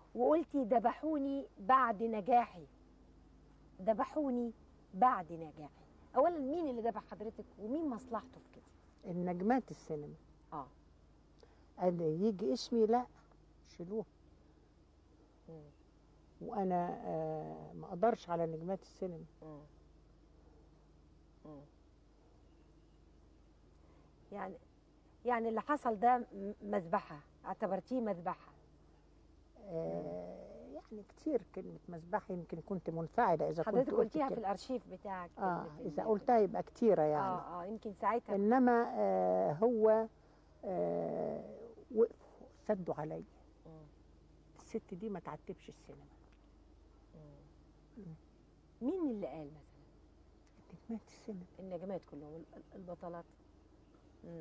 وقلتي ذبحوني بعد نجاحي ذبحوني بعد نجاحي اولا مين اللي ذبح حضرتك ومين مصلحته في كده النجمات السينما اه قال يجي اسمي لا شيلوه مم. وانا آه ما اقدرش على نجمات السينما مم. مم. يعني يعني اللي حصل ده م- مذبحه اعتبرتيه مذبحه آه يعني كتير كلمة مذبحة يمكن كنت منفعلة إذا كنت حضرتك قلت قلتيها في كده. الارشيف بتاعك اه اللي في إذا ال- قلتها يبقى كتيرة يعني اه اه يمكن ساعتها إنما آه هو آه وقفوا سدوا عليا مم. الست دي ما تعتبش السينما مين اللي قال مثلا نجمات السينما النجمات كلهم ال- البطلات